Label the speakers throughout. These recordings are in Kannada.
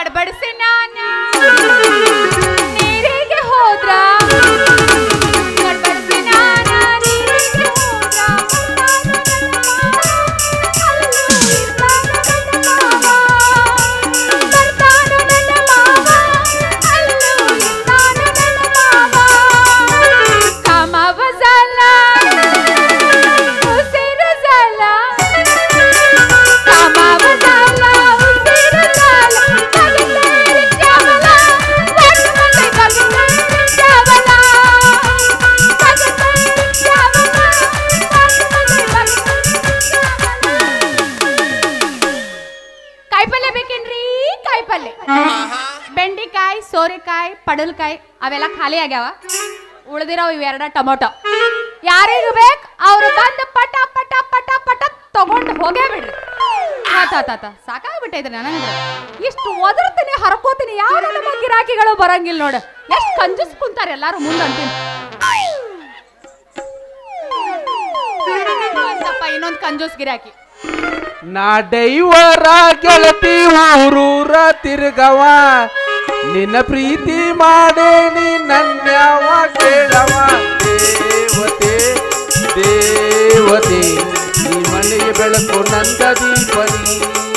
Speaker 1: ಬಡಬಡಿಸಿ ನಾನ ನೀರಿಗೆ ಹೋದ್ರ ಬಡಬಡಿಸಿ ನಾನ ನೀರಿಗೆ ಹೋದ್ರ ಬರ್ತಾನೋ ನನ್ನ ಮಾವ. ಅಲ್ಲೂ ಇರ್ತಾನೋ ನನ್ನ ಮಾವ. ಕಾಮವ ಜಲ, ಉಸಿರು ಜಲ. ಕಾಮವ ಜಲ, ಉಸಿರು ಜಲ. ಕಗಿಲೇರಿ ಚಾವಲ, ಲಕ್ಷ್ಮಣೆ ಕಗಿಲೇರಿ ಚಾವಲ. ಕಗಿಲೇರಿ ಚಾವಲ, ಲಕ್ಷ್ಮಣೆ ಕಗಿಲೇರಿ ಚಾವಲ. ಕಾಯಿಪಲ್ಯ ಬೇಕೇನ್ರಿ ಕಾಯಿಪಲ್ಯ ಬೆಂಡಿಕಾಯಿ ಸೋರೆಕಾಯಿ ಪಡಲ್ಕಾಯಿ ಅವೆಲ್ಲ ಖಾಲಿ ಆಗ್ಯಾವ ಉಳ್ದಿರೋ ಇವೆರಡ ಟೊಮೊಟೊ ಯಾರಿಗೂ ಬೇಕು ಅವ್ರು ಬಂದು ಪಟ ಪಟ ಪಟ ಪಟ ತಗೊಂಡು ಹೋಗೇ ಬಿಡ್ರಿ ಆತ ಆತ ಸಾಕಾಗ್ಬಿಟ್ಟೈತೆ ನನಗೆ ಇಷ್ಟು ಒದರ್ತೀನಿ ಹರ್ಕೋತೀನಿ ಯಾವ ನಮ್ಮ ಗಿರಾಕಿಗಳು ಬರಂಗಿಲ್ಲ ನೋಡು ಎಷ್ಟು ಕಂಜೂಸ್ ಕುಂತಾರೆ ಎಲ್ಲಾರು ಮುಂದೆ ಅಂತೀನಿ ಒಂದಪ್ಪ ಇನ್ನೊಂದು ಕಂಜೂಸ್ ಗಿರಾಕಿ
Speaker 2: ನಾ ಡೈವರ ಗೆಳತಿ ಊರೂರ ತಿರುಗವ ನಿನ್ನ ಪ್ರೀತಿ ಮಾಡೇನಿ ನನ್ಯಾವ ಕೇಳವ ದೇವತೆ ದೇವತೆ ಈ ಮನೆಗೆ ಬೆಳಕು ನಂದ ದೀಪನಿ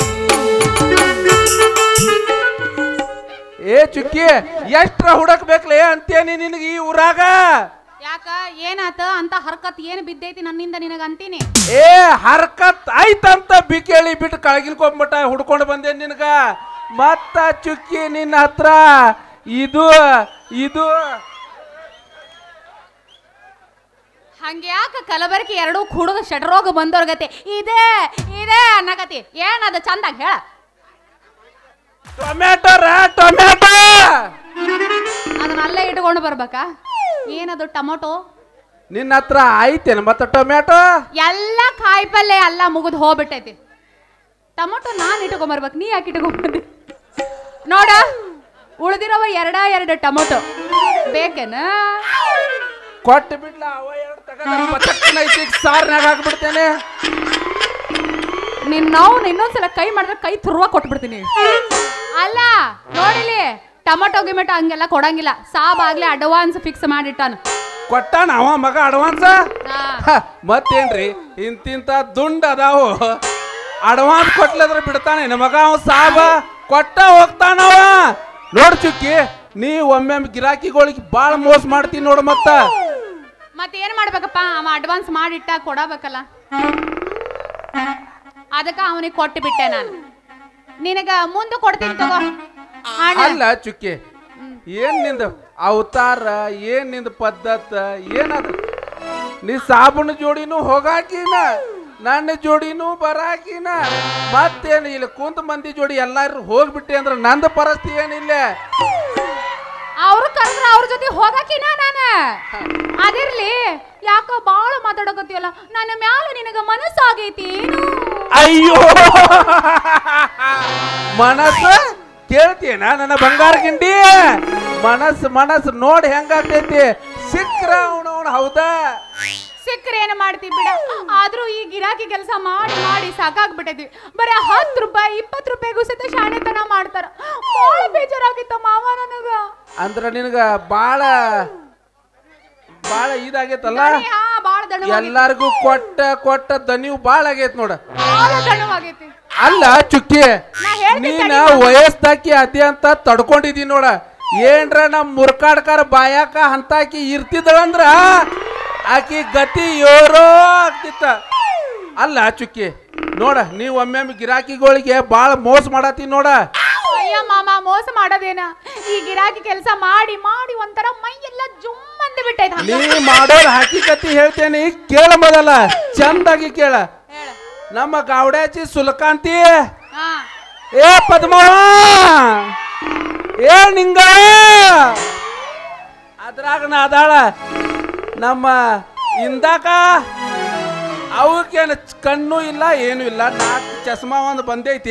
Speaker 2: ಏ ಚುಕ್ಕಿ ಎಷ್ಟ್ರ ಹುಡಕ್ಬೇಕ್ಲೇ ಅಂತೇನಿ ನಿನಗೆ ಈ ಊರಾಗ
Speaker 1: ಯಾಕ ಏನಾತ ಅಂತ ಹರ್ಕತ್ ಏನು ಬಿದ್ದೈತಿ ನನ್ನಿಂದ ನಿನಗ ಅಂತೀನಿ
Speaker 2: ಏ ಹರ್ಕತ್ ಆಯ್ತಂತ ಬಿಕೇಳಿ ಬಿಟ್ಟು ಕಳಗಿನ್ಕೊಂಬಿಟ್ಟ ಹುಡ್ಕೊಂಡು ಬಂದೆ ನಿನಗ ಮತ್ತ ಚುಕ್ಕಿ ನಿನ್ನ ಹತ್ರ ಇದು ಇದು
Speaker 1: ಹಂಗ್ಯಾಕ ಕಲಬರಕಿ ಎರಡೂ ಕುಡಿದು ಶಟರೋಗ ಬಂದವ್ರಗತಿ ಇದೆ ಇದೆ ಅನ್ನಕತಿ ಏನದು ಚಂದಾಗ ಹೇಳ
Speaker 2: ಟೊಮ್ಯಾಟೊ ರಾ ಟೊಮ್ಯಾಟೊ
Speaker 1: ಅದನ್ನ ಅಲ್ಲೇ ಇಟ್ಕೊಂಡು ಬರ್ಬೇಕಾ ಏನದು ಟೊಮೊಟೊ
Speaker 2: ನಿನ್ನ ಹತ್ರ ಐತೇನು ಮತ್ತ ಟೊಮ್ಯಾಟೊ
Speaker 1: ಎಲ್ಲ ಕಾಯಿಪಲ್ಲೆ ಎಲ್ಲ ಮುಗಿದು ಹೋಗ್ಬಿಟ್ಟೈತಿ ಟೊಮೊಟೊ ನಾನು ಇಟ್ಕೊಂಬರ್ಬೇಕು ನೀ ಯಾಕೆ ಇಟ್ಕೊಂಬಂದಿ ನೋಡ ಉಳ್ದಿರವ ಎರಡ ಎರಡು ಟೊಮೊಟೊ ಬೇಕೇನ
Speaker 2: ಕೊಟ್ಟು ಬಿಡ್ಲ ಅವ ಎರಡು ತಗೊಂಡ್ ಪಚಕ್ಕನ ಐತಿ ಸಾರ್ನಾಗ ಹಾಕ್ಬಿಡ್ತೇನೆ
Speaker 1: ನಿನ್ ನಾವು ಇನ್ನೊಂದ್ಸಲ ಕೈ ಮಾಡಿದ್ರೆ ಕೈ ತುರುವ ಕೊಟ್ಬಿಡ್ತೀನಿ ಅಲ್ಲ ನೋಡಿಲಿ ಟೊಮೊಟೊ ಗಿಮೆಟೊ ಹಂಗೆಲ್ಲ ಕೊಡಂಗಿಲ್ಲ ಸಾಬ್ ಆಗ್ಲಿ ಅಡ್ವಾನ್ಸ್ ಫಿಕ್ಸ್ ಮಾಡಿಟ್ಟಾನ
Speaker 2: ಕೊಟ್ಟಾನ ಅವ ಮಗ ಅಡ್ವಾನ್ಸ್
Speaker 1: ಹಾ.
Speaker 2: ಹ, ಮತ್ತೇನ್ರಿ ಇಂತಿಂತ ದುಂಡ್ ಅದಾವು ಅಡ್ವಾನ್ಸ್ ಕೊಟ್ಲದ್ರ ಬಿಡ್ತಾನೆ ನಮ್ಮ ಮಗ ಅವ ಸಾಬ ಕೊಟ್ಟ ಹೋಗ್ತಾನವ ನೋಡ್ ಚುಕ್ಕಿ ನೀ ಒಮ್ಮೆ ಗಿರಾಕಿಗಳಿಗೆ ಬಾಳ ಮೋಸ ಮಾಡ್ತೀನಿ ನೋಡು ಮತ್ತ
Speaker 1: ಮತ್ತೆ ಏನ್ ಮಾಡ್ಬೇಕಪ್ಪ ಅವ ಅಡ್ವಾನ್ಸ್ ಮಾಡಿಟ್ಟ ಕೊಡಬೇಕಲ್ಲ ಅದಕ್ಕ ಅವನಿಗೆ ಕೊಟ್ಟು ಬಿಟ್ಟೆ ನಾನು ನಿನಗ ಮುಂದೆ ಕೊಡ್ತೀನಿ ತಗೋ ಹಣ
Speaker 2: ಅಲ್ಲ ಚುಕ್ಕಿ ಏನ್ ನಿಂದ ಅವತಾರ ಏನ್ ನಿಂದ ಪದ್ಧತ ಏನದ ನೀ ಸಾಬುನ ಜೋಡಿನೂ ಹೋಗಾಕಿನ ನನ್ನ ಜೋಡಿನೂ ಬರಾಕಿನ ಮತ್ತೇನು ಇಲ್ಲಿ ಕುಂತ ಮಂದಿ ಜೋಡಿ ಎಲ್ಲಾರು ಹೋಗ್ಬಿಟ್ಟೆ ಅಂದ್ರೆ ನಂದ ಪರಿಸ್ಥಿತಿ ಏನಿಲ್ಲ
Speaker 1: ಅವ್ರು ಕರೆದ್ರ ಅವ್ರ ಜೊತೆ ಹೋಗಕಿನ ನಾನ ಅದಿರ್ಲಿ ಯಾಕ ಬಾಳ ಮಾತಾಡಕತ್ತೀಯಲ್ಲ ನನ್ನ ಮ್ಯಾಲ ನಿನಗ ಮನಸ್ಸಾಗೈತಿ ಏನು
Speaker 2: ಅಯ್ಯೋ ಮನಸ್ಸು ಕೇಳ್ತೀನ ನನ್ನ ಬಂಗಾರ ಗಿಂಡಿ ಮನಸ್ಸು ಮನಸ್ಸು ನೋಡಿ ಹೆಂಗಾಗ್ತೈತಿ ಸಿಕ್ಕ್ರ ಅವನವನು ಹೌದಾ
Speaker 1: ಸಿಕ್ಕ್ರೆ ಏನ್ ಮಾಡ್ತಿ ಬಿಡ ಆದ್ರೂ ಈ ಗಿರಾಕಿ ಕೆಲಸ ಮಾಡಿ ಮಾಡಿ ಸಾಕಾಗ್ಬಿಟ್ಟೈತಿ ಬರೀ ಹತ್ತು ರೂಪಾಯಿ ಇಪ್ಪತ್ತು ರೂಪಾಯಿಗೂ ಸಹಿತ ಶಾಣೆತನ ಮಾಡ್ತಾರ ಬಾಳ ಬೇಜಾರಾಗಿತ್ತ ಮಾವ ನನಗ
Speaker 2: ಅಂದ್ರ ನಿನಗ ಬಾಳ ಬಾಳ ಇದಾಗೈತಲ್ಲ
Speaker 1: ದಣಿ, ಹಾ ಬಾಳ ದಣವಾಗೈತಿ
Speaker 2: ಎಲ್ಲಾರ್ಗೂ ಕೊಟ್ಟ ಕೊಟ್ಟ ದನಿವು ಬಾಳ ಆಗೈತ್ ನೋಡ
Speaker 1: ಬಾಳ ದಣವಾಗೈತಿ
Speaker 2: ಅಲ್ಲ ಚುಕ್ಕಿ
Speaker 1: ನಾ ಹೇಳ್ತೀನಿ
Speaker 2: ನೀನ
Speaker 1: ತಡಿ.
Speaker 2: ವಯಸ್ಸಾಕಿ ಅತಿ ಅಂತ ತಡ್ಕೊಂಡಿದಿ ನೋಡ ಏನ್ರ ನಮ್ ಮುರ್ಕಾಡ್ಕಾರ ಬಾಯಾಕ ಹಂತಾಕಿ ಇರ್ತಿದ್ದಳಂದ್ರ ಆಕಿ ಗತಿ ಯೋರೋ ಆಗ್ತಿತ್ತ ಅಲ್ಲ ಚುಕ್ಕಿ ನೋಡ ನೀವ್ ಒಮ್ಮೆ ಗಿರಾಕಿಗಳಿಗೆ ಬಾಳ ಮೋಸ ಮಾಡತಿ ನೋಡ
Speaker 1: ಅಯ್ಯ ಮಾಮ ಮೋಸ ಮಾಡೋದೇನ ಈ ಗಿರಾಕಿ ಕೆಲಸ ಮಾಡಿ ಮಾಡಿ ಒಂಥರ ಮೈ ಎಲ್ಲ ಜುಮ್ ಅಂದ್ ಬಿಟ್ಟೈತ
Speaker 2: ನೀ ಮಾಡೋದ್ ಹಕಿಕತಿ ಹೇಳ್ತೇನಿ ಕೇಳ ಮೊದಲ ಚಂದಾಗಿ ಕೇಳ
Speaker 1: ಹೇಳ
Speaker 2: ನಮ್ಮ ಗಾವಡ್ಯಾಚಿ ಸುಲಕಾಂತಿ
Speaker 1: ಹಾ
Speaker 2: ಏ ಪದ್ಮವ್ವ ಏ ನಿಂಗ ಅದ್ರಾಗ ನಾ ಅದಾಳ ನಮ್ಮ ಇಂದಾಕ ಅವಕ್ಕೇನು ಕಣ್ಣು ಇಲ್ಲ ಏನು ಇಲ್ಲ ನಾಲ್ಕು ಚಸ್ಮಾ ಒಂದು ಬಂದೈತಿ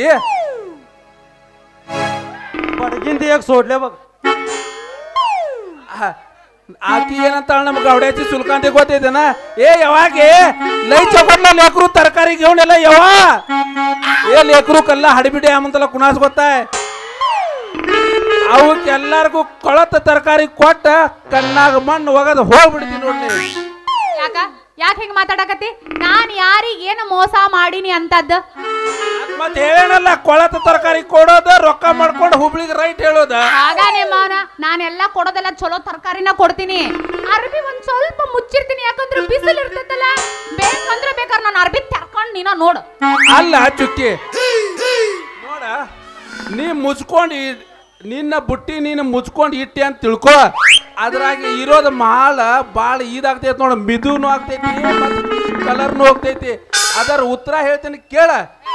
Speaker 3: ಬಡಗಿಂದ ಯಾಕೆ ಸೋಡ್ಲೆ ಬಗ್
Speaker 2: ಆ, ಆಕಿ ಏನಂತಾಳ ನಮ್ಮ ಗೌಡ್ಯಾಚಿ ಸುಲ್ಕಾಂತಿ ಗೊತ್ತೈತೇನ ಏ ಯಾವಾಗೆ ಲೈ ಚಕೊಟ್ಲ ಲೇಕರು ತರಕಾರಿ ಗೆವಣೆಲ್ಲ ಯಾವ ಏ ಲೇಕರು ಕಲ್ಲ ಹಡಿಬಿಡಿ ಆಮಂತಲ್ಲ ಕುಣಾಸ್ ಗೊತ್ತಾಯ್ ಅವಕ್ಕೆಲ್ಲರಿಗೂ ಕೊಳತ ತರಕಾರಿ ಕೊಟ್ಟ ಕಣ್ಣಾಗ ಮಣ್ಣು ಒಗದ ಹೋಗ್ಬಿಡ್ತೀನಿ ನೋಡಿ
Speaker 1: ಯಾಕ ಯಾಕೆ ಹಿಂಗ್ ಮಾತಾಡಕತ್ತಿ ನಾನ್ ಯಾರಿಗ್ ಏನು ಮೋಸ ಮಾಡೀನಿ ಅಂತದ್ದ
Speaker 2: ಮತ್ತೆ ಹೇಳೇನಲ್ಲ ಕೊಳತ ತರಕಾರಿ ಕೊಡೋದ ರೊಕ್ಕ ಮಾಡ್ಕೊಂಡು ಹುಬ್ಳಿಗೆ ರೈಟ್ ಹೇಳೋದ
Speaker 1: ಆಗ ನಿಮ್ಮವನ ನಾನೆಲ್ಲ ಕೊಡೋದೆಲ್ಲ ಚಲೋ ತರಕಾರಿನ ಕೊಡ್ತೀನಿ ಅರ್ಬಿ ಒಂದ್ ಸ್ವಲ್ಪ ಮುಚ್ಚಿರ್ತೀನಿ ಯಾಕಂದ್ರೆ ಬಿಸಿಲು ಇರ್ತೈತಲ್ಲ ಬೇಕಂದ್ರೆ ಬೇಕಾದ್ರೆ ನಾನು ಅರ್ಬಿ ತೆರ್ಕೊಂಡ್ ನೀನ ನೋಡು
Speaker 2: ಅಲ್ಲ ಚುಕ್ಕಿ ನೋಡ ನೀ ಮುಚ್ಕೊಂಡು ನಿನ್ನ ಬುಟ್ಟಿ ನೀನು ಮುಚ್ಕೊಂಡು ಇಟ್ಟಿ ಅಂತ ತಿಳ್ಕೊ ಅದ್ರಾಗ ಇರೋದು ಮಾಲ ಭಾಳ ಇದಾಗ್ತೈತಿ ನೋಡ ಮಿದುನು ಆಗ್ತೈತಿ ಕಲರ್ನು ಹೋಗ್ತೈತಿ ಅದರ ಉತ್ತರ ಹೇಳ್ತೀನಿ ಕೇಳ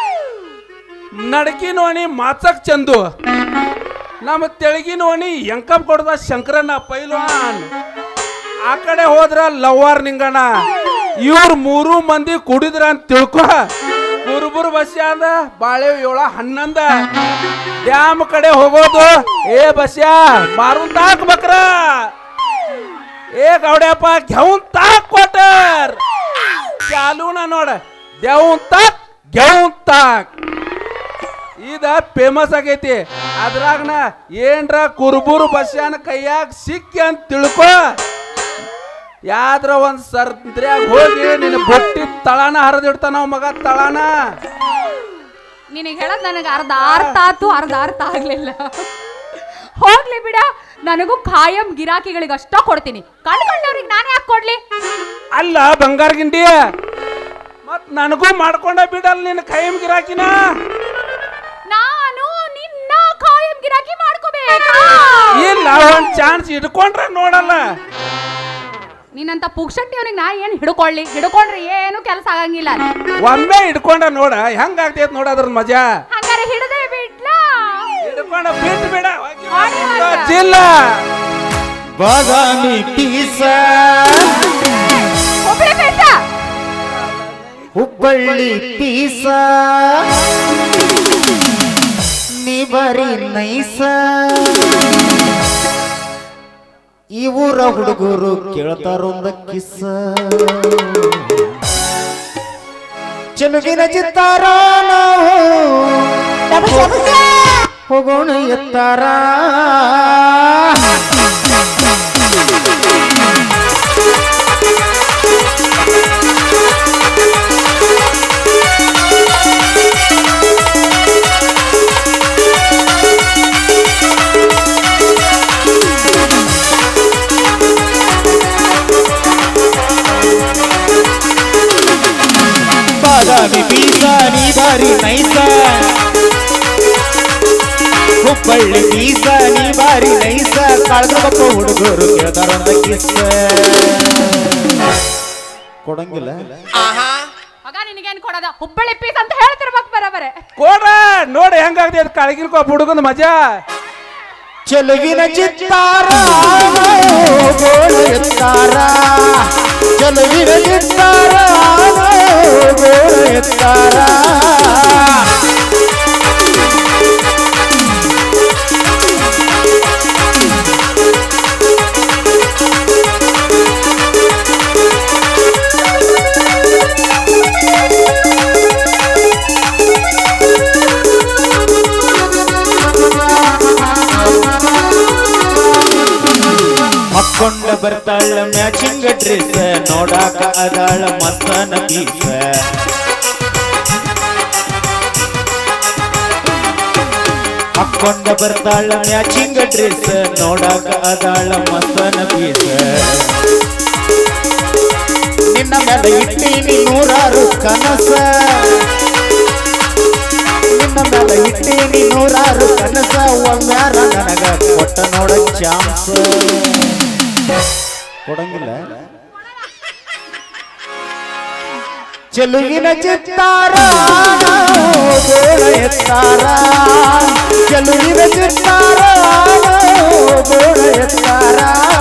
Speaker 2: ನಡಕಿ ನೋಣಿ ಮಾಚಕ್ ಚಂದು ನಮ್ಮ ತೆಳಗಿ ನೋಣಿ ಎಂಕಪ್ ಕೊಡ್ದ ಶಂಕರಣ್ಣ ಪೈಲ್ವಾನ್ ಆ ಕಡೆ ಹೋದ್ರ ಲವ್ವಾರ್ ನಿಂಗಣ್ಣ ಇವ್ರು ಮೂರು ಮಂದಿ ಕುಡಿದ್ರ ಅಂತ ತಿಳ್ಕೊ ಕುರುಬುರು ಬಸ್ಸ ಅಂದ ಬಾಳೆ ಏಳ ಹನ್ನೊಂದ ಡ್ಯಾಮ್ ಕಡೆ ಹೋಗೋದು ಏ ಬಸ್ಯ ಮಾರುನ್ ತಾಕ್ ಬಕ್ರ ಏ ಗೌಡ್ಯಪ್ಪ ಘೆೌನ್ ತಾಕ್ ಕೊಟ್ಟರ್ ಚಾಲೂನ ನೋಡ ದೇವ್ನ್ ತಾಕ್ ಘೆೌನ್ ತಾಕ್ ಇದ ಫೇಮಸ್ ಆಗೈತಿ ಅದ್ರಾಗನ ಏನ್ರ ಕುರುಬುರು ಬಸ್ಯಾನ ಕೈಯಾಗ ಸಿಕ್ಕಿ ಅಂತ ತಿಳ್ಕೊ ಯಾದ್ರ ಒಂದ್ ಸರ್ದ್ರ್ಯಾಗ ಹೋಗಿ ನಿನ್ನ ಬೊಟ್ಟಿ ತಳನ ಹರಿದಿಡ್ತಾನ ಅವ್ ಮಗ ತಳನ
Speaker 1: ನಿನಗೆ ಹೇಳದ್ ನನಗೆ ಅರ್ಧ ಅರ್ಥ ಆತು ಅರ್ಧ ಅರ್ಥ ಆಗ್ಲಿಲ್ಲ ಹೋಗ್ಲಿ ಬಿಡ ನನಗೂ ಖಾಯಂ ಗಿರಾಕಿಗಳಿಗೆ ಅಷ್ಟ ಕೊಡ್ತೀನಿ ಕಣ್ ಕಂಡವ್ರಿಗೆ ನಾನೇ ಯಾಕೆ ಕೊಡ್ಲಿ
Speaker 2: ಅಲ್ಲ ಬಂಗಾರ ಗಿಂಡಿ ಮತ್ ನನಗೂ ಮಾಡ್ಕೊಂಡ ಬಿಡಲ್ ನಿನ್ನ ಕೈಮ್ ಗಿರಾಕಿನ
Speaker 1: ನಾನು ನಿನ್ನ ಖಾಯಂ ಗಿರಾಕಿ ಮಾಡ್ಕೋಬೇಕಾ
Speaker 2: ಇಲ್ಲ ಒಂದ್ ಚಾನ್ಸ್ ಇಟ್ಕೊಂಡ್ರೆ ನೋಡಲ್ಲ
Speaker 1: ನಿನ್ನಂತ ಪುಕ್ಷಟ್ಟಿ ಅವನಿಗೆ ನಾ ಏನ್ ಹಿಡ್ಕೊಳ್ಳಿ ಹಿಡ್ಕೊಂಡ್ರೆ ಏನು ಕೆಲಸ ಆಗಂಗಿಲ್ಲ
Speaker 2: ಒಮ್ಮೆ ಹಿಡ್ಕೊಂಡ ನೋಡ ಹೆಂಗ್ ಆಗ್ತೈತ್ ನೋಡ ಅದ್ರ ಮಜಾ
Speaker 1: ಹಂಗಾರೆ ಹಿಡದೆ ಬಿಡ್ಲಾ
Speaker 2: ಹಿಡ್ಕೊಂಡ ಬಿಟ್ಟು ಬಿಡ
Speaker 1: ಮಾಡಿ ಮಾತ್ರ.
Speaker 2: ಜಿಲ್ಲ
Speaker 4: ಬಾದಾಮಿ ಪೀಸ
Speaker 1: ಒಬ್ಳೆ ಬೇಟ
Speaker 4: ಹುಬ್ಬಳ್ಳಿ ಪೀಸ ನೀ ಬರೀ ನೈಸ ಈ ಊರ ಹುಡುಗರು ಕೇಳ್ತಾರೊಂದ ಕಿಸ್ಸ ಚೆಲುವಿನ ಚಿತ್ತಾರ ನಾವು ಹೋಗೋಣ ಎತ್ತಾರ ಬಾದಾಮಿ ಬೀಸ ನೀ ಬಾರಿ ನೈಸ ಹುಬ್ಬಳ್ಳಿ ಬೀಸ ನೀ ಬಾರಿ ನೈಸ ಕಳ್ದಪ್ಪ ಹುಡುಗರು ಕೇಳ್ತಾರಂತ ಕಿಸ್ಸ ಕೊಡಂಗಿಲ್ಲ
Speaker 1: ಮಗ ನಿನಗೇನ್ ಕೊಡದ ಹುಬ್ಬಳ್ಳಿ ಪೀಸ್ ಅಂತ ಹೇಳ್ತಿರ್ಬೇಕು ಬರಬರೆ
Speaker 2: ಕೋಡ ನೋಡಿ ಹೆಂಗಾಗ್ತೈತ್ ಕಳಗಿಲ್ಕೋ ಹುಡುಗನ ಮಜಾ
Speaker 4: ಚೆಲುವಿನ ಚಿತ್ತಾರ ಗೋಳ ಎತ್ತಾರ ಚೆಲುವಿನ ಚಿತ್ತಾರ ಗೋಳ ಎತ್ತಾರ ಮಕ್ಕೊಂಡ ಬರ್ತಾಳ ಮ್ಯಾಚಿಂಗ್ ಡ್ರೆಸ್ ನೋಡಾಕ ಅದಾಳ ಮಸ್ತನ ಪೀಸ ಮಕ್ಕೊಂಡ ಬರ್ತಾಳ ಮ್ಯಾಚಿಂಗ್ ಡ್ರೆಸ್ ನೋಡಾಕ ಅದಾಳ ಮಸ್ತನ ಪೀಸ ನಿನ್ನ ಮೇಲೆ ಇಟ್ಟೀನಿ ನೂರಾರು ಕನಸ ನಿನ್ನ ಮೇಲೆ ಇಟ್ಟೀನಿ ನೂರಾರು ಕನಸ ಒಮ್ಮ್ಯಾರ ನನಗ ಕೊಟ್ಟ ನೋಡ ಚಾನ್ಸ್ ಕೊಡಂಗಿಲ್ಲ ಚೆಲುವಿನ ಚಿತ್ತಾರ ಗೋಳ ಎತ್ತಾರ ಚೆಲುವಿನ ಚಿತ್ತಾರ ಗೋಳ ಎತ್ತಾರ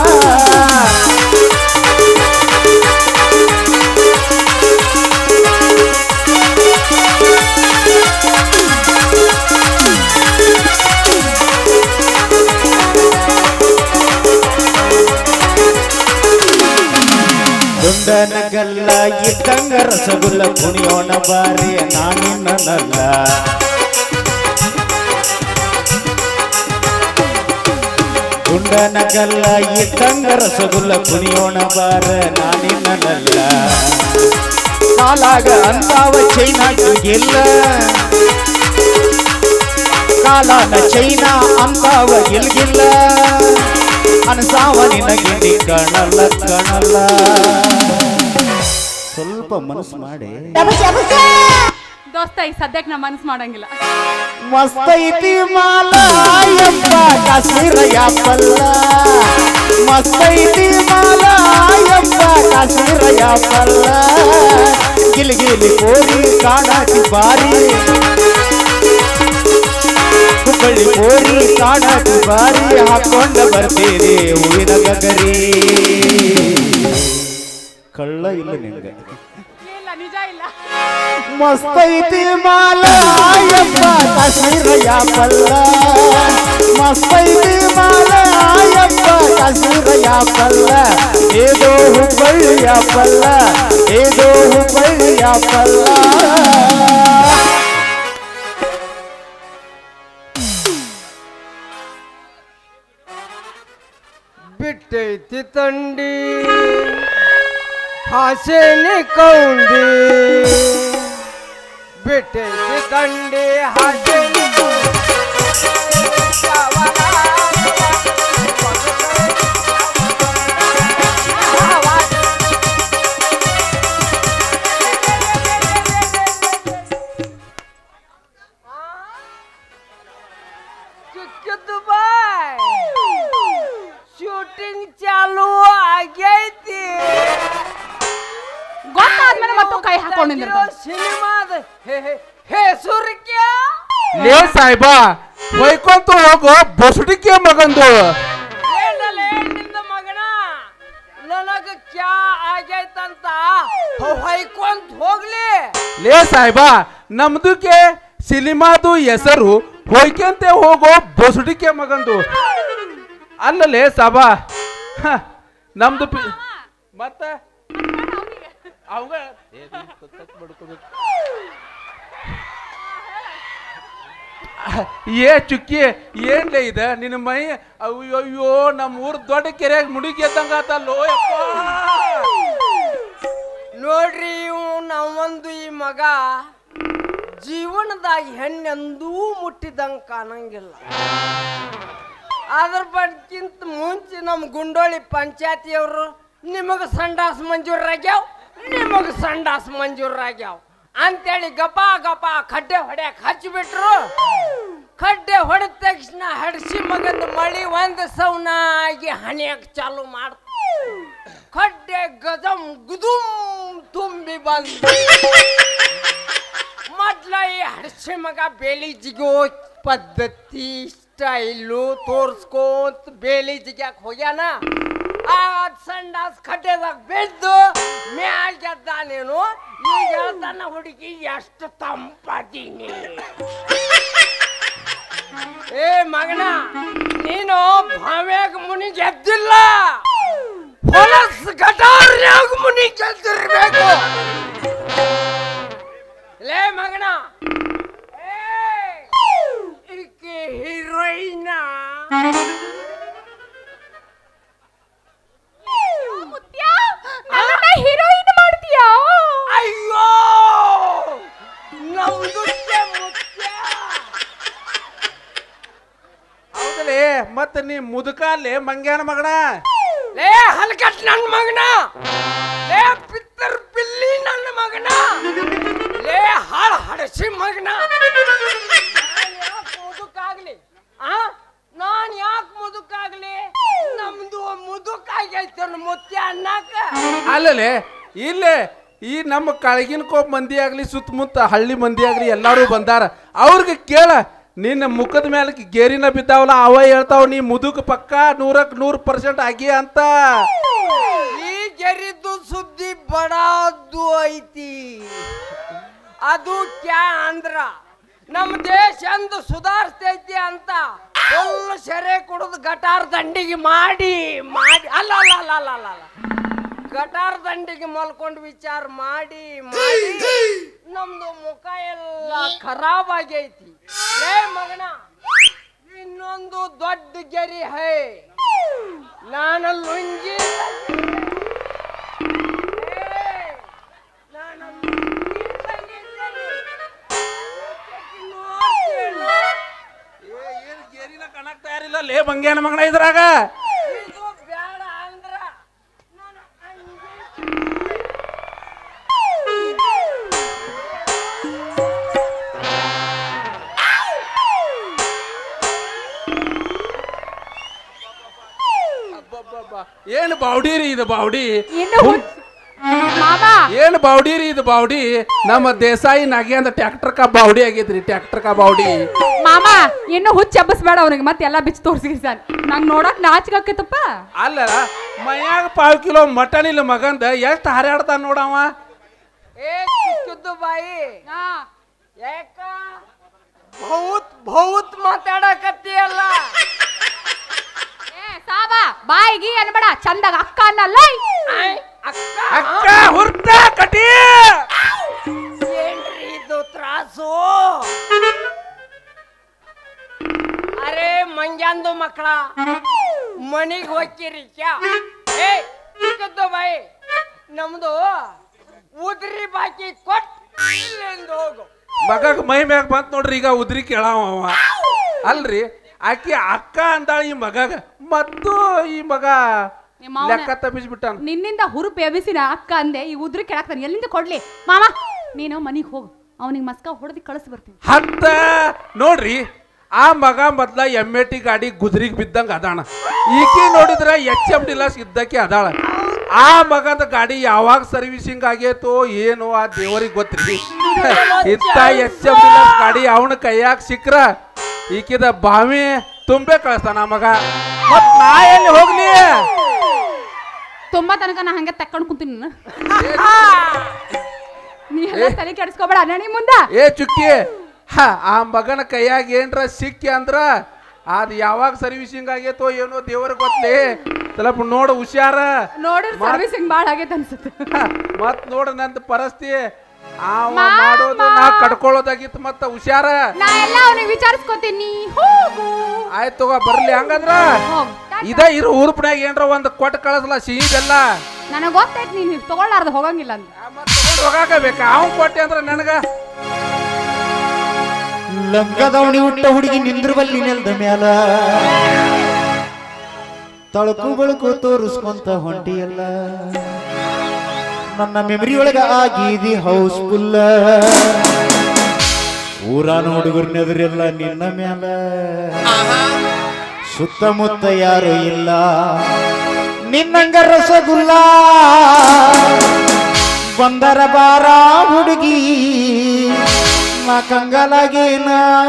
Speaker 4: ದುಂಡನ ಗಲ್ಲ ಇದ್ದಂಗ ರಸಗುಲ್ಲ ಕುಣಿಯೋಣ ಬಾರಿ ನಾನಿನ್ನಲ್ಲ ಗುಂಡನ ಗಲ್ಲ ಇಟ್ಟಂಗ ರಸಗುಲ್ಲ ಕುಣಿಯೋಣ ಬಾರ ನಾನಿನ್ನಲ್ಲ ಕಾಲಾಗ ಅಂದಾವ ಚೈನಾ ಇಲ್ಲ ಕಾಲಾನ ಚೈನಾ ಅಂತಾವ ಇಲ್ಗಿಲ್ಲ ಅನ್ಸಾವ ನಿನಗಿಂಡಿ ಕಣಲ್ಲ ಕಣಲ್ಲ ಸ್ವಲ್ಪ ಮನಸ್ಸು ಮಾಡಿ
Speaker 1: ದೋಸ್ತ ಈಗ ಸದ್ಯಕ್ಕೆ ನಾ ಮನ್ಸ್ ಮಾಡಂಗಿಲ್ಲ
Speaker 4: ಮಸ್ತೈತಿ ಮಾಲ ಎಂಬ ಕಾಶ್ಮೀರ ಯಾಪಲ್ಲ ಮಸ್ತೈತಿ ಮಾಲ ಎಂಬ ಕಾಶ್ಮೀರ ಯಾಪಲ್ಲ ಗಿಲಿಗಿಲಿ ಕೋರಿ ಕಾಣಾಟಿ ಬಾರಿ ಹುಬ್ಬಳ್ಳಿ ಕೋರಿ ಕಾಣಾಟಿ ಬಾರಿ ಹಾಕೊಂಡ ಬರ್ತೀರಿ ಹೂವಿನ ಗಗರಿ ಕಳ್ಳ ಇಲ್ಲ ನಿಂಗೆ
Speaker 1: ಇಲ್ಲ ನಿಜ ಇಲ್ಲ
Speaker 4: ಮಸ್ತೈತಿ ಮಾಲ ಎಂಬ ಕಾಶ್ಮೀರ ಯಾಪಲ್ಲ ಮಸ್ತೈತಿ ಮಾಲ ಎಂಬ ಕಾಶ್ಮೀರ ಯಾಪಲ್ಲ ಏದೋ ಹುಬ್ಬಳ್ಳಿ ಯಾಪಲ್ಲ ಏದೋ ಹುಬ್ಬಳ್ಳಿ ಯಾಪಲ್ಲ
Speaker 3: ಬಿಟ್ಟೈತಿ ತಂಡಿ ಹಾಸೇನಿ ಕೌಂಡಿ ಬಿಟ್ಟೈತಿ ತಂಡಿ ಹಾಸೇನಿ ಚಿಕ್ಕದು ಬಾಯ್ ಶೂಟಿಂಗ್ ಚಾಲು ಆಗೈತಿ
Speaker 1: ಗೊತ್ತಾದ್ಮೇಲೆ ಮತ್ತು ಕೈ ಹಾಕೊಂಡಿದ್ರು
Speaker 3: ಸಿನಿಮಾದ ಹೆಸರಿಕೆ
Speaker 2: ಲೇ ಸಾಯ್ಬ ಹೊಯ್ಕೊಂತ ಹೋಗೋ ಬಸುಡಿಕೆ ಮಗಂದು
Speaker 3: ಏನಲ್ಲ ನಿಂದ ಮಗನ ನನಗ ಕ್ಯಾ ಆಗೈತಂತ ಹೊಯ್ಕೊಂತ ಹೋಗ್ಲಿ
Speaker 2: ಲೇ ಸಾಯ್ಬ ನಮ್ದುಕೆ ಸಿನಿಮಾದು ಹೆಸರು ಹೊಯ್ಕೊಂತೆ ಹೋಗೋ ಬಸುಡಿಕೆ ಮಗಂದು ಅಲ್ಲಲೇ ಸಾಬಾ ಹ, ನಮ್ದು ಪಿ ಮತ್ತ ಅವಂಗ ಏ, ನೀನ್ ತಕ್ ಬಡ್ಕೋಬೇಕು. ಏ ಚುಕ್ಕಿ ಏನ್ಲೇ ಇದ ನಿನ್ನ ಮೈ ಅಯ್ಯೋ ಅಯ್ಯೋ ನಮ್ಮ ಊರ್ ದೊಡ್ಡ ಕೆರೆಯಾಗ ಮುಡುಗಿ ಎದ್ದಂಗ ಆತಲ್ಲೋ ಯಪ್ಪ
Speaker 3: ನೋಡ್ರಿ ಇವು ನಾವೊಂದು ಈ ಮಗ ಜೀವನದಾಗ ಹೆಣ್ಣೆಂದೂ ಮುಟ್ಟಿದಂಗ ಕಾಣಂಗಿಲ್ಲ ಅದ್ರ ಬಡ್ಕಿಂತ ಮುಂಚೆ ನಮ್ಮ ಗುಂಡೋಳಿ ಪಂಚಾಯತಿಯವರು ನಿಮಗೆ ಸಂಡಾಸ್ ಮಂಜೂರಾಗ್ಯಾವ ನಿಮಗೆ ಸಂಡಾಸ್ ಮಂಜೂರಾಗ್ಯಾವ ಅಂತೇಳಿ ಗಪ ಗಪ ಖಡ್ಡೆ ಹೊಡ್ಯಾಕ ಹಚ್ಚಿಬಿಟ್ರು ಖಡ್ಡೆ ಹೊಡೆದ ತಕ್ಷಣ ಹಡ್ಸಿ ಮಗಂದು ಮಳಿ ಒಂದು ಸೌನಾಗಿ ಹಣಿಯಕ್ ಚಾಲು ಮಾಡ್ತ ಖಡ್ಡೆ ಗಜಂ ಗುದುಂ ತುಂಬಿ ಬಂದು ಮೊದ್ಲ ಈ ಹಡ್ಸಿ ಮಗ ಬೇಲಿ ಜಿಗೋ ಪದ್ಧತಿ ಸ್ಟೈಲು ತೋರ್ಸ್ಕೋತ ಬೇಲಿ ಜಿಗ್ಯಾಕ ಹೋಗ್ಯಾನ ಆ ಸಂಡಾಸ್ ಖಡ್ಡೆದಾಗ ಬಿದ್ದು ಮ್ಯಾಲ್ ಗೆದ್ದಾನೇನು ಈಗ ಹೇಳ್ತಾನ ಹುಡುಗಿ ಎಷ್ಟು ತಂಪದೀನಿ ಏ ಮಗನ ನೀನು ಭಾವ್ಯಾಗ ಮುನಿ ಗೆದ್ದಿಲ್ಲ ಹೊಲಸ್ ಗಟಾರ್ನ್ಯಾಗ ಮುನಿ ಗೆದ್ದಿರ್ಬೇಕು ಲೇ ಮಗನ ಈಕೆ ಹೀರೋಯಿನ
Speaker 1: ಮುತ್ಯ ನನ್ನನ್ನ ಹೀರೋಯಿನ್ ಮಾಡ್ತೀಯಾ
Speaker 3: ಅಯ್ಯೋ ನಮ್ದು ಮುತ್ಯ
Speaker 2: ಹೌದಲೇ ಮತ್ತ ನೀ ಮುದುಕಾಲೆ ಮಂಗ್ಯಾನ ಮಗನ
Speaker 3: ಲೇ ಹಲ್ಕಟ್ ನನ್ನ ಮಗನ ಲೇ ಪಿತ್ತರ್ ಬಿಲ್ಲಿ ನನ್ನ ಮಗನ ಲೇ ಹಾಳ ಹಡಸಿ ಮಗನ ನಾನ್ ಯಾಕ್ ಮುದುಕಾಗ್ಲಿ ಆ ನಾನ್ ಯಾಕೆ ಮುದುಕಾಗ್ಲಿ ನಮ್ದು ಮುದುಕಾಗೈತೆ ಮುತ್ಯ ಅನ್ನಕ
Speaker 2: ಅಲ್ಲಲೇ ಇಲ್ಲೇ ಈ ನಮ್ಮ ಕಳಗಿನ ಕೋಪ್ ಮಂದಿ ಆಗ್ಲಿ ಸುತ್ತಮುತ್ತ ಹಳ್ಳಿ ಮಂದಿ ಆಗ್ಲಿ ಎಲ್ಲಾರು ಬಂದಾರ ಅವ್ರಿಗೆ ಕೇಳ ನಿನ್ನ ಮುಖದ ಮೇಲೆ ಗೇರಿನ ಬಿದ್ದಾವಲ್ಲ ಅವ ಹೇಳ್ತಾವ ನೀ ಮುದುಕ ಪಕ್ಕ ನೂರಕ್ ನೂರ್ ಪರ್ಸೆಂಟ್ ಆಗಿ ಅಂತ
Speaker 3: ಈ ಗೆರಿದ್ದು ಸುದ್ದಿ ಬಡಾದ್ದು ಐತಿ ಅದು ಕ್ಯಾ ಅಂದ್ರ ನಮ್ಮ ದೇಶ ಎಂದು ಸುಧಾರಿಸ್ತೈತಿ ಅಂತ ಫುಲ್ ಸೆರೆ ಕುಡಿದು ಗಟಾರ್ ದಂಡಿಗೆ ಮಾಡಿ ಮಾಡಿ ಅಲ್ಲ ಅಲ್ಲ ಅಲ್ಲ ಅಲ್ಲ ಅಲ್ಲ ಅಲ್ಲ ಗಟಾರ್ ದಂಡಿಗೆ ಮಲ್ಕೊಂಡು ವಿಚಾರ ಮಾಡಿ ಮಾಡಿ ನಮ್ದು ಮುಖ ಎಲ್ಲ ಖರಾಬ್ ಆಗೈತಿ ಏ ಮಗನ ಇನ್ನೊಂದು ದೊಡ್ಡ ಗೆರಿ ಹೈ ನಾನು ಲುಂಗಿ ಏ, ನಾನು ಲುಂಗಿ ತಂದಿದ್ದೇನೆ. ನೋಡ್ತೀಯಲ್ಲ?
Speaker 2: ಏನ್ ಗೇರಿನ ಕಣಕ್ ತಯಾರಿಲ್ಲ ಲೇ ಬಂಗ್ಯಾನ ಮಗನ ಇದ್ರಾಗ
Speaker 3: ಇದು ಬ್ಯಾಡ ಅಂದ್ರ ನಾನು ಅಂಗಿ
Speaker 2: ಅಬ್ಬಬ್ಬಬ್ಬ. ಏನ್ ಬಾವ್ಡಿ ರೀ ಇದು ಬಾವ್ಡಿ
Speaker 1: ಇನ್ನು ಹುಚ್ಚ ಮಾಮ
Speaker 2: ಏನ್ ಬಾವ್ಡಿ ರೀ ಇದು ಬಾವ್ಡಿ ನಮ್ಮ ದೇಸಾಯಿ ನಾಗೆ ಅಂತ ಟ್ರ್ಯಾಕ್ಟರ್ ಕಾ ಬಾವ್ಡಿ ಆಗೈತ್ರಿ ಟ್ರ್ಯಾಕ್ಟರ್ ಕಾ ಬಾವ್ಡಿ
Speaker 1: ಮಾಮ ಇನ್ನು ಹುಚ್ಚ ಹಬ್ಬಸ್ಬೇಡ ಅವನಿಗೆ ಮತ್ತೆ ಎಲ್ಲ ಬಿಚ್ಚಿ ತೋರ್ಸಿರ್ಸಾನ್ ನಂಗ್ ನೋಡಕ್ ನಾಚಿಕೆ ಆಕೈತಪ್ಪ
Speaker 2: ಅಲ್ಲ ಮನ್ಯಾಗ ಪಾವ್ ಕಿಲೋ ಮಟನ್ ಇಲ್ಲ ಮಗಂದ ಎಷ್ಟ್ ಹಾರಾಡ್ತಾನ ನೋಡವ
Speaker 3: ಏ ಚಿಕ್ಕದ್ದು ಬಾಯಿ ಯಾಕ ಬಹುತ್ ಬಹುತ್ ಮಾತಾಡಕತ್ತೀಯಲ್ಲ
Speaker 1: ಏ ಸಾಬ ಬಾಯಿಗಿ ಅನ್ಬೇಡ ಚಂದಾಗ ಅಕ್ಕ ಅನ್ನಲ್ಲ
Speaker 3: ಆಯ್, ಅಕ್ಕ
Speaker 2: ಅಕ್ಕ ಹುರ್ತ ಕಟಿ
Speaker 3: ಏನ್ರಿ ಇದು ತ್ರಾಸು ಅರೆ ಮಂಗ್ಯಾಂದು ಮಕ್ಕಳ ಮನಿಗ್ ಹೋಗ್ತೀರಿ ಕ್ಯಾ ಏ ಚಿಕ್ಕದ್ದು ಬಾಯಿ ನಮ್ದು ಉದ್ರಿ ಬಾಕಿ ಕೊಟ್ ಇಲ್ಲಿಂದ ಹೋಗು
Speaker 2: ಮಗಗ್ ಮೈ ಮ್ಯಾಗ ಬಂತ್ ನೋಡ್ರಿ ಈಗ ಉದ್ರಿ ಕೇಳಾವ ಅವ ಅಲ್ರಿ ಆಕಿ ಅಕ್ಕ ಅಂದಾಳ ಈ ಮಗಗ ಮತ್ತು ಈ ಮಗ
Speaker 1: ನಿಮ್ಮ ಅವ್ನ-
Speaker 2: ಲೆಕ್ಕ ತಪ್ಪಿಸ್ಬಿಟ್ಟಾನ
Speaker 1: ನಿನ್ನಿಂದ ಹುರುಪ್ ಎಬಿಸಿನ ಅಕ್ಕ ಅಂದೆ ಈ ಉದ್ರಿ ಕೆಳಕ್ತಾನೆ ಎಲ್ಲಿಂದ ಕೊಡ್ಲಿ ಮಾಮ ನೀನು ಮನಿಗ್ ಹೋಗು ಅವನಿಗೆ ಮಸ್ಕ ಹೊಡೆದು ಕಳಿಸಿ ಬರ್ತೀನಿ
Speaker 2: ಹತ್ತ ನೋಡ್ರಿ ಆ ಮಗ ಮೊದ್ಲ ಎಮ್ ಎ ಟಿ ಗಾಡಿ ಗುದ್ರಿಗ್ ಬಿದ್ದಂಗ ಅದಾಣ ಈಕಿ ನೋಡಿದ್ರ ಎಚ್ ಎಂ ಡಿಲಸ್ ಇದ್ದಕ್ಕೆ ಅದಾಳ ಆ ಮಗದ ಗಾಡಿ ಯಾವಾಗ ಸರ್ವಿಸಿಂಗ್ ಆಗೇತೋ ಏನು ಆ ದೇವರಿಗೆ ಗೊತ್ತ್ರಿ ಇತ್ತ ಎಚ್ ಎಂ ಡಿಲಸ್ ಗಾಡಿ ಅವನ ಕೈಯಾಗ ಸಿಕ್ರ ಈಕಿದ ಬಾವಿ ತುಂಬೆ ಕಳಿಸ್ತಾನ ಆ ಮಗ ಮತ್ ನಾ ಎಲ್ಲಿ ಹೋಗ್ಲಿ
Speaker 1: ತುಂಬಾ ತನಕ ನಾ ಹಂಗೆ ತಕ್ಕೊಂಡು ಕುಂತೀನಿ ನೀನು ನೀ ಎಲ್ಲ ತಲೆ ಕೆಡಿಸ್ಕೋಬೇಡ ನಡಿ ಮುಂದ
Speaker 2: ಏ ಚುಕ್ಕಿ ಹ ಆ ಮಗನ ಕೈಯಾಗ ಏನ್ರ ಸಿಕ್ಕಿ ಅಂದ್ರ ಅದ್ ಯಾವಾಗ ಸರ್ವಿಸಿಂಗ್ ಆಗೇತೋ ಏನೋ ದೇವರ ಗೊತ್ಲಿ ಸ್ವಲ್ಪ ನೋಡು ಹುಷಾರ
Speaker 1: ನೋಡಿರ್ ಸರ್ವಿಸಿಂಗ್ ಬಾಳ ಆಗೈತೆ ಅನ್ಸುತ್ತೆ
Speaker 2: ಹ, ಮತ್ ನೋಡು ನಂದ ಪರಿಸ್ಥಿತಿ ಅವ
Speaker 1: ಮಾಮ.
Speaker 2: ಮಾಡೋದು ನಾ ಕಡ್ಕೊಳ್ಳೋದಾಗಿತ್ತು ಮತ್ತ ಹುಷಾರ
Speaker 1: ನಾ ಎಲ್ಲ ಅವನಿಗೆ ವಿಚಾರಿಸ್ಕೊತೀನಿ ಹೋಗು
Speaker 2: ಆಯ್ತು ತಗೋ ಬರ್ಲಿ ಹಂಗಂದ್ರ
Speaker 1: ಹೋಗ್
Speaker 2: ಇದ ಇರು ಉರುಪ್ನ್ಯಾಗ ಏನ್ರ ಒಂದ್ ಕೊಟ್ಟು ಕಳಿಸ್ಲ ಸಿಹಿ ಬೆಲ್ಲ
Speaker 1: ನನಗೆ ಗೊತ್ತೈತಿ ನೀನು ತಗೊಳ್ಳಾರ್ದು ಹೋಗಂಗಿಲ್ಲ ಅಂತ
Speaker 2: ಆ, ಮತ್ತ್ ತಗೊಂಡ್ ಹೋಗಾಕ ಬೇಕಾ ಅವ್ನ್ ಕೊಟ್ಟೆ ಅಂದ್ರ ನನಗ
Speaker 4: ಲಂಗದವಣಿ ಹುಟ್ಟ ಹುಡುಗಿ ನಿಂದ್ರಬಲ್ಲಿ ನೆಲ್ದ ಮ್ಯಾಲ ತಳಕು ಬಳಕು ತೋರಿಸ್ಕೊಂತ ಹೊಂಟಿಯಲ್ಲ ನನ್ನ ಮೆಮರಿ ಒಳಗ ಆಗೀದಿ ಹೌಸ್ಫುಲ್ಲ ಊರಾನ ಹುಡುಗರ್ನೆದ್ರೆಲ್ಲ ನಿನ್ನ ಮ್ಯಾಲ ಸುತ್ತಮುತ್ತ ಯಾರು ಇಲ್ಲ ನಿನ್ನಂಗ ರಸಗುಲ್ಲ ಬಂದರ ಬಾರ ಹುಡುಗಿ ನಾ ಕಂಗಲಾಗೇನ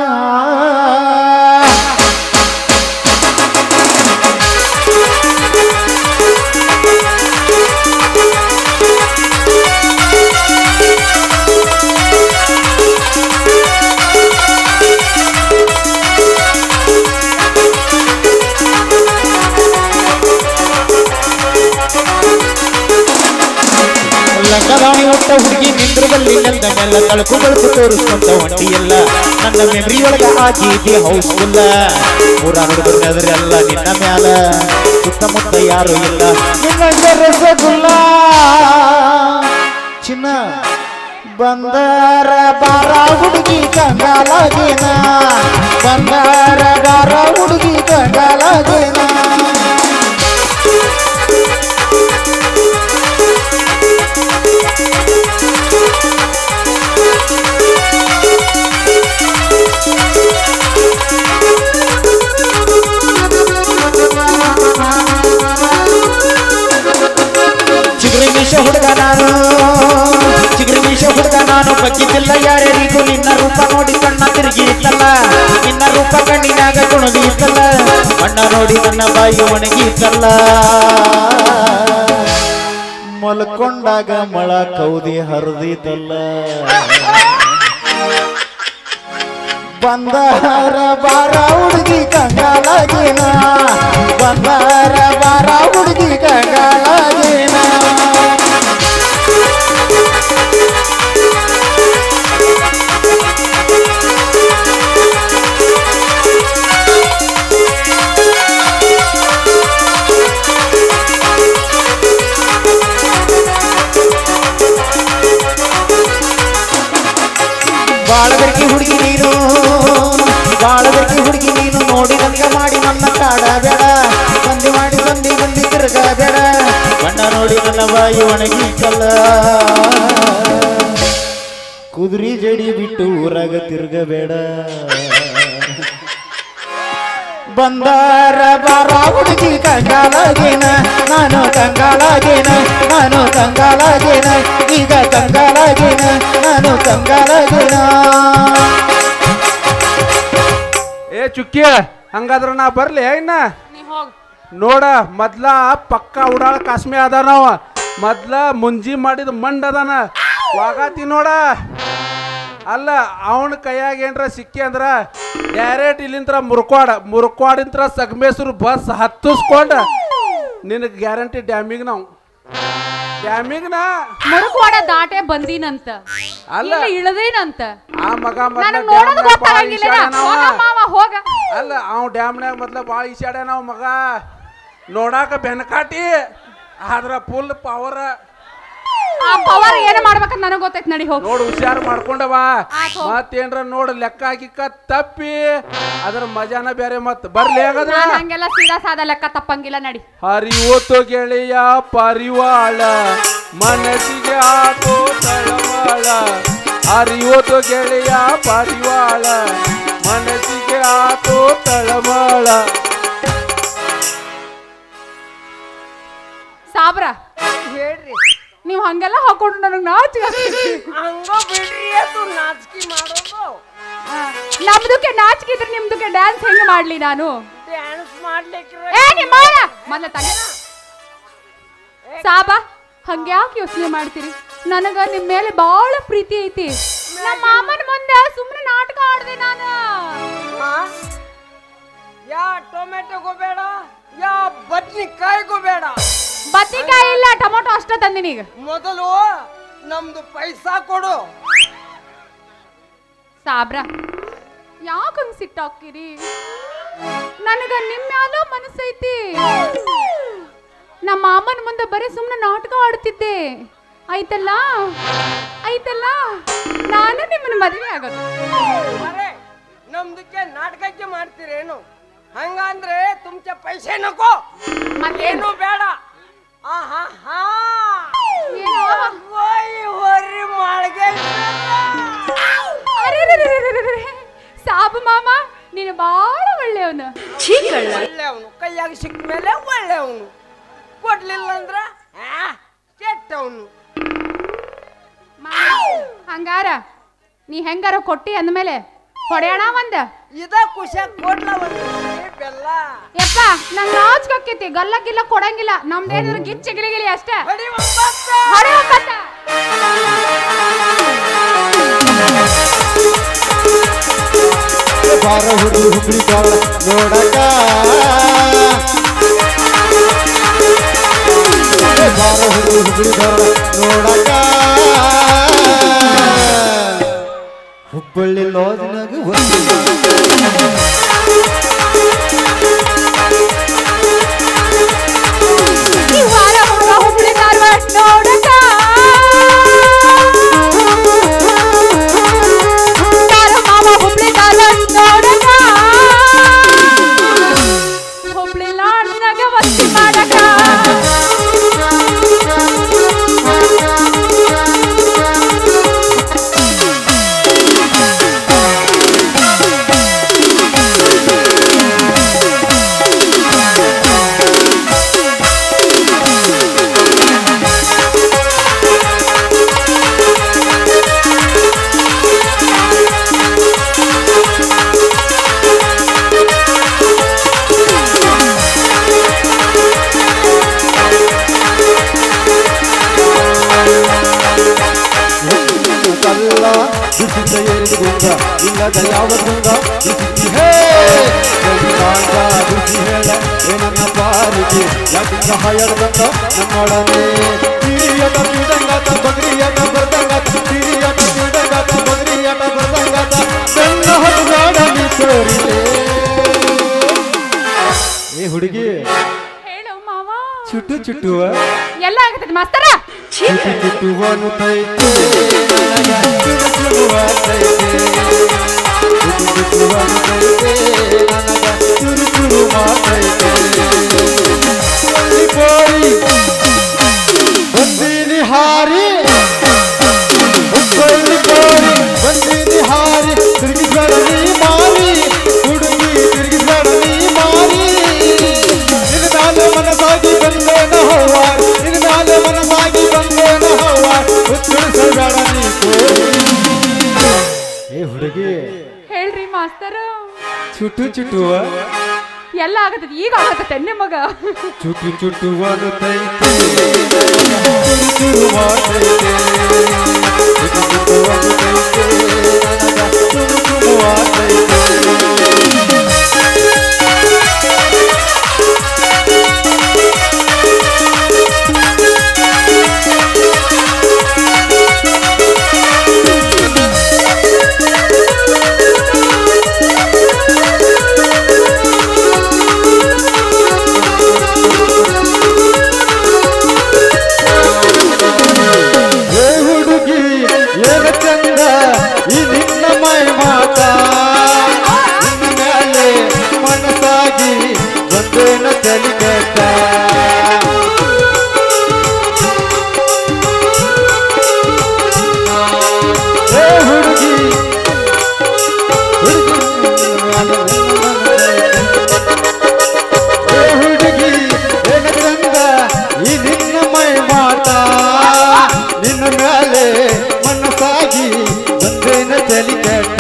Speaker 4: ಲಂಗದಾಣಿ ಹುಟ್ಟ ಹುಡುಗಿ ನಿಂದ್ರದಲ್ಲಿ ನೆಲ್ದ ಮೆಲ್ಲ ತಳಕು ಬಳಕು ತೋರಿಸ್ಕೊಂತ ಹೊಂಟಿಯಲ್ಲ ನನ್ನ ಮೆಮರಿ ಒಳಗ ಆಗೀದಿ ಹೌಸ್ಫುಲ್ಲ ಊರ ಹುಡುಗರನ್ನೆದರೆಲ್ಲ ನಿನ್ನ ಮ್ಯಾಲ ಸುತ್ತಮುತ್ತ ಯಾರು ಇಲ್ಲ ನಿನ್ನ ರಸಗುಲ್ಲ ಚಿನ್ನ ಬಂದಾರ ಬಾರ ಹುಡುಗಿ ಕಂಗಾಲಾಗೇನ ಬಂದಾರ ಬಾರ ಹುಡುಗಿ ಕಂಗಾಲಾಗೇನ ಚಿಗುರಿ ಮೀಶ ಹುಡುಗ ನಾನು ಚಿಗುರಿ ಮೀಶ ಹುಡುಗ ನಾನು ಬಗ್ಗಿದ್ದಿಲ್ಲ ಯಾರ್ಯಾರಿಗೂ ನಿನ್ನ ರೂಪ ನೋಡಿ ಕಣ್ಣ ತಿರುಗಿ ಇತ್ತಲ್ಲ ನಿನ್ನ ರೂಪ ಕಣ್ಣಿನಾಗ ಕುಣದಿ ಇತ್ತಲ್ಲ ಬಣ್ಣ ನೋಡಿ ನನ್ನ ಬಾಯಿ ಒಣಗಿ ಇತ್ತಲ್ಲ ಮಲ್ಕೊಂಡಾಗ ಮಳ ಕೌದಿ ಹರಿದಿತ್ತಲ್ಲ ಬಂದಾರ ಬಾರ ಹುಡುಗಿ ಕಂಗಾಲಾಗೇನ ಬಂದಾರ ಬಾರ ಹುಡುಗಿ ಕಂಗಾಲಾಗೇನ ಹುಡುಗಿ ನೀನು ನೋಡಿದಂಗ ಮಾಡಿ ನನ್ನ ಕಾಡ ಬೇಡ ಸಂಧಿ ಮಾಡಿ ಸಂಧಿ ಬಂದಿ ತಿರ್ಗ ಬೇಡ ಬಣ್ಣ ನೋಡಿ ನನ್ನ ಬಾಯಿ ಒಣಗಿ ಕಲ್ಲ ಕುದುರಿ ಜಡಿ ಬಿಟ್ಟು ಊರಾಗ ತಿರ್ಗಬೇಡ ಬಂದಾರ ಬಾರ ಹುಡುಗಿ ಕಂಗಾಲಾಗೇನ ನಾನು ಕಂಗಾಲಾಗೇನ ನಾನು ಕಂಗಾಲಾಗೇನ ಈಗ ಕಂಗಾಲಾಗೇನ ನಾನು ಕಂಗಾಲಾಗೇನ
Speaker 2: ಏ ಚುಕ್ಕಿ ಹಂಗಾದ್ರ ನಾ ಬರ್ಲಿ ಇನ್ನ
Speaker 1: ನೀ ಹೋಗ್
Speaker 2: ನೋಡ ಮೊದ್ಲ ಪಕ್ಕ ಉಡಾಳ ಕಾಸ್ಮೆ ಅದ ನಾವ ಮೊದ್ಲ ಮುಂಜಿ ಮಾಡಿದ ಮಂಡ್ ಅದಾನ ವಾಗಾತಿ ನೋಡ ಅಲ್ಲ ಅವನ ಕೈಯಾಗ ಏನ್ರ ಸಿಕ್ಕಿ ಅಂದ್ರ ಡೈರೆಕ್ಟ್ ಇಲ್ಲಿಂತ್ರ ಮುರ್ಕ್ವಾಡ ಮುರ್ಕ್ವಾಡಿಂತ್ರ ಸಗಮೇಶ್ವರ ಬಸ್ ಹತ್ತಿಸ್ಕೊಂಡ ನಿನಗೆ ಗ್ಯಾರಂಟಿ ಡ್ಯಾಮಿಗ್ ನಾವು ಡ್ಯಾಮಿಗ್ ನಾ
Speaker 1: ಮುರುಕವಾಡ ದಾಟೆ ಬಂದೀನಂತ
Speaker 2: ಅಲ್ಲ.
Speaker 1: ಇಲ್ಲ ಇಳದೇನಂತ
Speaker 2: ಆ ಮಗ ಮೊದ್ಲ
Speaker 1: ನನಗ್ ನೋಡೋದು
Speaker 2: ಡ್ಯಾಮ್ನ್ಯಾಗ ಭಾಳ
Speaker 1: ಗೊತ್ತಾಗಂಗಿಲ್ಲ
Speaker 2: ಈಸಾಡ್ಯಾನವ.
Speaker 1: ಹೋಗ ಮಾವ ಹೋಗ
Speaker 2: ಅಲ್ಲ ಅವ್ ಡ್ಯಾಮ್ನ್ಯಾಗ ಮೊದ್ಲ ಭಾಳ ಈಸಾಡ್ಯ ನಾವು ಮಗ ನೋಡಾಕ ಬೆನಕಾಟಿ ಆದ್ರ ಫುಲ್ ಪವರ್
Speaker 1: ಆ ಪವರ್ ಏನ್ ಮಾಡ್ಬೇಕಂತ ನನಗ್ ಗೊತ್ತೈತ್ ನಡಿ ಹೋಗ್
Speaker 2: ನೋಡ್ ಹುಷಾರ್ ಮಾಡ್ಕೊಂಡವ
Speaker 1: ಆತ್ ಹೋಗ್.
Speaker 2: ಮತ್ತೇನ್ರ ನೋಡ್ ಲೆಕ್ಕ ಹಾಕಿಕ್ಕ ತಪ್ಪಿ ಅದ್ರ ಮಜಾನ ಬೇರೆ ಮತ್ ಬರ್ಲಿ ಹಾಗಾದ್ರ
Speaker 1: ನಾನ್ ಹಂಗೆಲ್ಲ ಸೀದಾ ಸಾದ ಲೆಕ್ಕ ತಪ್ಪಂಗಿಲ್ಲ ನಡಿ
Speaker 2: ಹರಿವೋತು ಗೆಳೆಯ ಪರಿವಾಳ ಮನಸ್ಸಿಗೆ ಹಾಕೋ ತಳವಾಳ ಹರಿವೋತು ಗೆಳೆಯ ಪರಿವಾಳ ಮನಸ್ಸಿಗೆ ಹಾಕೋ ತಳವಾಳ
Speaker 1: ಸಾಬ್ರ
Speaker 3: ಹೇಳ್ರಿ
Speaker 1: ನೀವ್ ಹಂಗೆಲ್ಲ ಹಾಕೊಂಡು ನನಗ್ ನಾಚಿಕೆ ಆಗ್ತೈತಿ.
Speaker 3: ಹಂಗ ಬಿಡ್ರಿ ಅದು ನಾಚಿಕೆ ಮಾಡೋದು
Speaker 1: ಆ, ನಮ್ದಕ್ಕೆ ನಾಚಿಕೆ ಇದ್ರೆ ನಿಮ್ದಕ್ಕೆ ಡ್ಯಾನ್ಸ್ ಹೆಂಗ್ ಮಾಡ್ಲಿ ನಾನು
Speaker 3: ಡ್ಯಾನ್ಸ್ ಮಾಡ್ಲಿಕ್ಕೆ
Speaker 1: ಏ ನಿಮ್ಮ ಮೊದ್ಲ ತಲೆ ಸಾಬ ಹಂಗ್ಯಾಕೆ ಯೋಚನೆ ಮಾಡ್ತೀರಿ ನನಗ ನಿಮ್ ಮೇಲೆ ಬಹಳ ಪ್ರೀತಿ ಐತಿ ನಮ್ಮ ಮಾಮನ ಮುಂದೆ ಸುಮ್ಮನೆ ನಾಟಕ ಆಡ್ದೆ ನಾನು
Speaker 3: ಹಾ? ಯಾ ಟೊಮೆಟೊಗೂ ಬೇಡ ಯಾ ಬದ್ನಿಕಾಯಿಗೂ ಬೇಡ
Speaker 1: ಬದ್ನಿಕಾಯಿ ಇಲ್ಲ ಟೊಮೊಟೊ ಅಷ್ಟ ತಂದಿನಿ ಈಗ
Speaker 3: ಮೊದಲು ನಮ್ದು ಪೈಸಾ ಕೊಡು
Speaker 1: ಸಾಬ್ರ ಯಾಕ ಹಂಗ್ ಸಿಟ್ಟಾಕಿರಿ ನನಗ ನಿಮ್ ಮ್ಯಾಲ ಮನಸ್ಸೈತಿ ನಮ್ಮ ಮಾಮನ ಮುಂದೆ ಬರೀ ಸುಮ್ಮನೆ ನಾಟಕ ಆಡ್ತಿದ್ದೆ ಆಯ್ತಲ್ಲ ಆಯ್ತಲ್ಲ ನಾನು ನಿಮ್ಮನ್ನ ಮದುವೆ ಆಗೋದು
Speaker 3: ಅರೆ ನಮ್ದಕ್ಕೆ ನಾಟಕಕ್ಕೆ ಮಾಡ್ತೀರೇನು ಹಂಗಂದ್ರೆ ತುಮ್ಚೆ ಪೈಸೆ ನಕೋ
Speaker 1: ಮತ್ತೇನು
Speaker 3: ಏನು ಬೇಡ ಆಹಾ ಹಾ
Speaker 1: ಏನು?
Speaker 3: ಓಯ್ ಹೊರಿ ಮಾಳ್ಗೆ
Speaker 1: ಅರೆರೆರೆರೆರೆರೆ. ಸಾಬು ಮಾಮ ನೀನು ಬಾಳ ಒಳ್ಳೆಯವನು
Speaker 3: ಒಳ್ಳೆಯವನು ಕೈಯಾಗ ಸಿಕ್ಕ ಮೇಲೆ ಒಳ್ಳೆಯವನು ಕೊಡ್ಲಿಲ್ಲ ಅಂದ್ರ ಆ, ಕೆಟ್ಟವನು
Speaker 1: ಹಂಗಾರ ನೀ ಹೆಂಗಾರ ಕೊಟ್ಟಿ ಅಂದ್ಮೇಲೆ ಹೊಡೆಯೋಣ ಒಂದ
Speaker 3: ಇದ ಖುಷಿಯಾಗ ಕೊಡ್ಲ ಒಂದು ಬೆಲ್ಲ
Speaker 1: ಯಪ್ಪ ನಂಗೆ ನಾಚ್ಕೊಕ್ಕೈತಿ ಗಲ್ಲ ಗಿಲ್ಲ ಕೊಡಂಗಿಲ್ಲ ನಮ್ದೇನಾದ್ರು ಗಿಚ್ಚಿ ಗಿಲಿ ಗಿಲಿ ಅಷ್ಟೇ
Speaker 3: ಹೊಡಿ ಒಂಬತ್ತು.
Speaker 1: ಹೊಡೆ ಒಪ್ಪತ್ತ.
Speaker 4: ಬಾರ ಹುಡುಗಿ ಹುಬ್ಳಿ ಬಾರ ನೋಡಕ ಬಾರ ಹುಡುಗಿ ಹುಬ್ಳಿ ಬಾರ ನೋಡಕ ಹುಬ್ಬಳ್ಳಿ ಲಾಜ್ನಾಗ ಒಂದು
Speaker 1: ಈ ವಾರ ಹುಡುಗ ಹುಬ್ಳಿ ಧಾರವಾಡ ನೋಡಕ ಧಾರ ಮಾವ ಹುಬ್ಳಿ ಧಾರವಾಡ ನೋಡಕ ಹುಬ್ಳಿ ಲಾಡ್ನಾಗ ವಸ್ತಿ ಮಾಡಕ
Speaker 4: ಕಲ್ಲ ಬಿಸಿದ ಎರಡು ಗುಂಗ ಇಲ್ಲದ ಯಾವ ಗುಂಗ ಬಿಸಿ ಹೇ ಗಂಗಾಂಗ ಬಿಸಿ ಹೇಳ ಏ ನನ್ನ ಪಾರಿಗೆ ಯಾಕಿಂದ ಹಾಯಡ್ದಂಗ ನಮ್ಮೊಡನೆ ಹಿರಿಯಟ ಬಿಡಂಗಾತ ಬಗ್ರಿಯಟ ಬರ್ದಂಗಾತ ಹಿರಿಯಟ ಬಿಡಂಗಾತ ಬಗ್ರಿಯಟ ಬರ್ದಂಗಾತ ಬೆನ್ನ ಹಡುಗಾಡ ನೀ ತೋರಿದೆ ಏ ಹುಡುಗಿ
Speaker 1: ಹೇಳು ಮಾವ
Speaker 4: ಚುಟ್ಟು ಚುಟ್ಟುವ
Speaker 1: ಎಲ್ಲ ಆಗತೈತಿ ಮಾಸ್ತರ
Speaker 4: ಚುಟ್ಟು ಚುಟ್ಟುವನು ತೈತೆ ನನಗ ಚುಟ್ಟು ಚುಟ್ಟುವ ತೈತೆ ಚುಟ್ಟು ಚುಟ್ಟುವನು ತೈತೆ
Speaker 5: ಚುಟು ಚುಟುವ
Speaker 1: ಎಲ್ಲ ಆಗತ್ತದ ಈಗ ಆಗತ್ತೆ ನಿಮಗ
Speaker 5: ಚುಟು ಚುಟುವ ಅನ್ನುತ್ತೈತೆ ಚುರು ಚುರು ಮಾಡ್ತೈತೆ ಚುಟು ಚುಟುವ ಅನ್ನುತ್ತೈತೆ ನನಗ ಚುರು ಚುರು ಮಾಡ್ತೈತೆ ಏ ಹುಡುಗಿ ಏನ ಚಂದ ಈ ನಿನ್ನ ಮೈ ಮಾತ ನಿನ್ನ ಮ್ಯಾಲೆ ಮನಸ್ಸಾಗಿ ಬಂದೇನ ತಲಿ ಕೆಟ್ಟ ಏ ಹುಡುಗಿ ಹುಡುಗಿ ಏ ಹುಡುಗಿ ಏನ ಚಂದ ಈ ನಿನ್ನ ಮೈ ಮಾತ ನಿನ್ನ ಮ್ಯಾಲೆ ಮನಸ್ಸಾಗಿ ಬಂದೇನ ತಲಿ ಕೆಟ್ಟ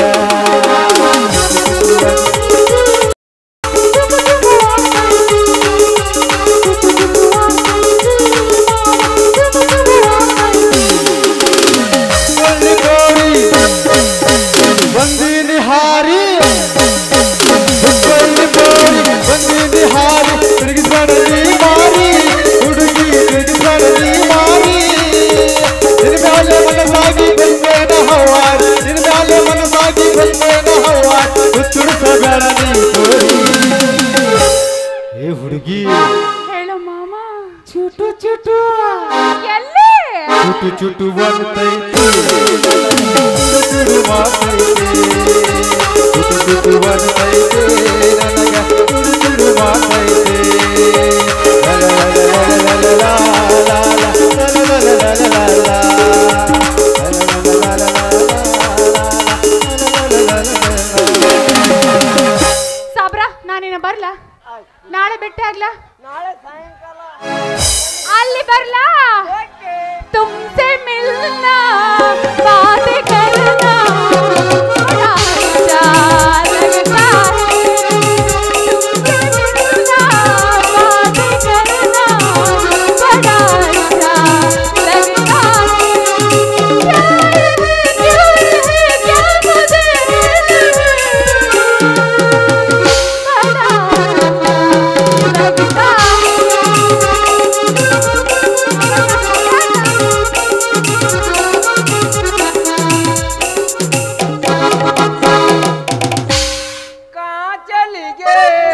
Speaker 5: ಒಳ್ಳೆ ಕೋರಿ ಬಂದೀನಿ ಹಾರಿ ಹುಬ್ಬಳ್ಳಿ ಬೋರಿ ಬಂದೀನಿ ಹಾರಿ ತಿರುಗಿಸಡಲಿ ಮಾರಿ ಹುಡುಗಿ ತಿರುಗಿಸಡಲಿ ಮಾರಿ ನಿನ್ನ ಮ್ಯಾಲೆ ಮನಸ್ಸಾಗಿ ಬಂದೇನ ಹವಾರಿ ನಿನ್ನ ಮ್ಯಾಲೆ ಮನಸ್ಸಾಗಿ ಬಂದೇನ ಹವಾರಿ ಹುಚ್ಚುಡಿಸಬೇಡ ನೀ ಕೋರಿ ಏ ಹುಡುಗಿ
Speaker 1: ಹೇಳು ಮಾಮ
Speaker 5: ಚುಟು ಚುಟು
Speaker 1: ಎಲ್ಲಿ
Speaker 5: ಚುಟು ಚುಟು ಬರ್ತೈತಿ ಚುಡು ಚುಡು ಮಾಡ್ತೈತಿ ಚುಟು ಚುಟು ಬರ್ತೈತಿ ನನಗ ಚುಡು ಚುಡು ಮಾಡ್ತೈತಿ ಲಲ ಲಲ ಲಲ ಲಲ ಲಲ ಲಲ ಲಲ ಲಲ ಲಲ ಲಲ. ಲಲ ಲಲ ಲಲ ಲಲ ಲಲ.
Speaker 1: ಸಾಬ್ರ ನಾನೇನ ಬರ್ಲ ನಾಳೆ ಭೇಟಿ ಆಗ್ಲಾ
Speaker 3: ನಾಳೆ ಸಾಯಂಕಾಲ
Speaker 1: ಅಲ್ಲಿ ಬರ್ಲಾ
Speaker 3: ಓಕೆ
Speaker 1: तुमसे मिलना बातें करना बड़ा अच्छा लगता है तुमसे मिलना बातें करना बड़ा अच्छा लगता है प्यार है क्यों है क्या मुझे बड़ा अच्छा लगता
Speaker 3: कहाँ चली गए